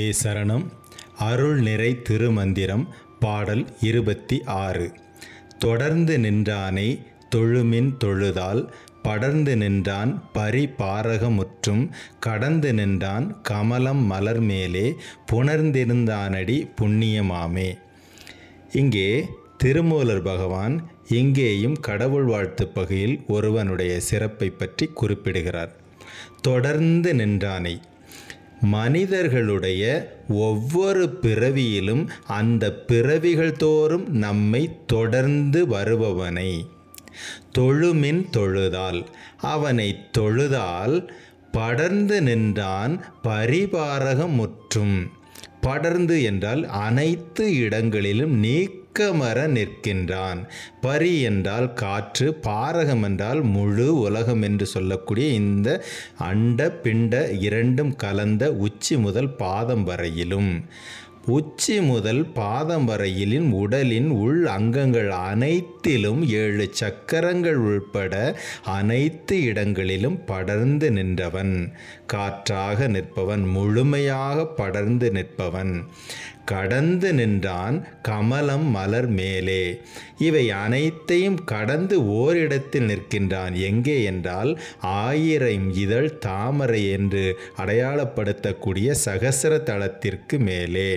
சரணம் அருள் நிறை திருமந்திரம் பாடல் இருபத்தி ஆறு தொடர்ந்து நின்றானை தொழுமின் தொழுதால் படர்ந்து நின்றான் பரிபாரகமுற்றும் கடந்து நின்றான் கமலம் மலர் மேலே புணர்ந்திருந்தானடி புண்ணியமாமே இங்கே திருமூலர் பகவான் இங்கேயும் கடவுள் வாழ்த்து பகுதியில் ஒருவனுடைய சிறப்பை பற்றி குறிப்பிடுகிறார் தொடர்ந்து நின்றானை மனிதர்களுடைய ஒவ்வொரு பிறவியிலும் அந்த பிறவிகள் தோறும் நம்மை தொடர்ந்து வருபவனை தொழுமின் தொழுதால் அவனை தொழுதால் படர்ந்து நின்றான் பரிபாரகமுற்றும் படர்ந்து என்றால் அனைத்து இடங்களிலும் நீக்கமர நிற்கின்றான் பரி என்றால் காற்று பாரகம் என்றால் முழு உலகம் என்று சொல்லக்கூடிய இந்த அண்ட பிண்ட இரண்டும் கலந்த உச்சி முதல் பாதம் வரையிலும் உச்சி முதல் பாதம் வரையிலின் உடலின் உள் அங்கங்கள் அனைத்திலும் ஏழு சக்கரங்கள் உள்பட அனைத்து இடங்களிலும் படர்ந்து நின்றவன் காற்றாக நிற்பவன் முழுமையாக படர்ந்து நிற்பவன் கடந்து நின்றான் கமலம் மலர் மேலே இவை அனைத்தையும் கடந்து ஓரிடத்தில் நிற்கின்றான் எங்கே என்றால் ஆயிரம் இதழ் தாமரை என்று அடையாளப்படுத்தக்கூடிய சகசர தளத்திற்கு மேலே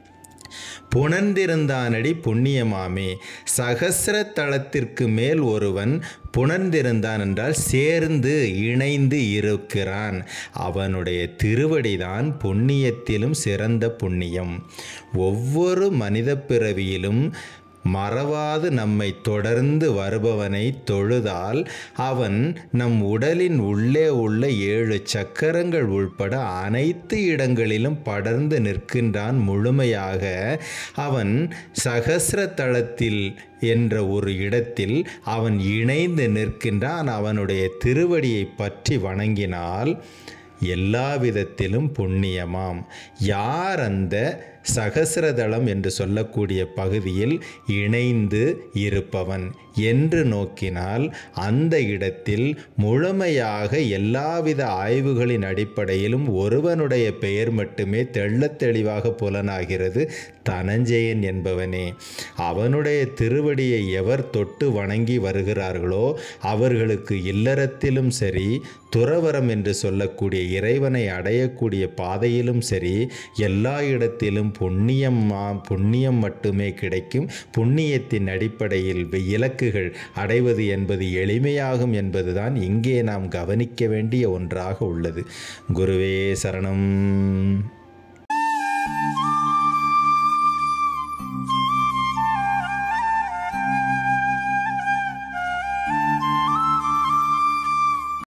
புணர்ந்திருந்தானடி புண்ணியமாமே சகசிர தளத்திற்கு மேல் ஒருவன் புணர்ந்திருந்தான் என்றால் சேர்ந்து இணைந்து இருக்கிறான் அவனுடைய திருவடிதான் புண்ணியத்திலும் சிறந்த புண்ணியம் ஒவ்வொரு மனித பிறவியிலும் மறவாது நம்மை தொடர்ந்து வருபவனை தொழுதால் அவன் நம் உடலின் உள்ளே உள்ள ஏழு சக்கரங்கள் உள்பட அனைத்து இடங்களிலும் படர்ந்து நிற்கின்றான் முழுமையாக அவன் சகசிர தளத்தில் என்ற ஒரு இடத்தில் அவன் இணைந்து நிற்கின்றான் அவனுடைய திருவடியை பற்றி வணங்கினால் எல்லா விதத்திலும் புண்ணியமாம் யார் அந்த சகசிரதளம் என்று சொல்லக்கூடிய பகுதியில் இணைந்து இருப்பவன் என்று நோக்கினால் அந்த இடத்தில் முழுமையாக எல்லாவித ஆய்வுகளின் அடிப்படையிலும் ஒருவனுடைய பெயர் மட்டுமே தெள்ளத் தெளிவாக புலனாகிறது தனஞ்சயன் என்பவனே அவனுடைய திருவடியை எவர் தொட்டு வணங்கி வருகிறார்களோ அவர்களுக்கு இல்லறத்திலும் சரி துறவரம் என்று சொல்லக்கூடிய இறைவனை அடையக்கூடிய பாதையிலும் சரி எல்லா இடத்திலும் புண்ணியம் புண்ணியம் மட்டுமே கிடைக்கும் புண்ணியத்தின் அடிப்படையில் இலக்குகள் அடைவது என்பது எளிமையாகும் என்பதுதான் இங்கே நாம் கவனிக்க வேண்டிய ஒன்றாக உள்ளது குருவே சரணம்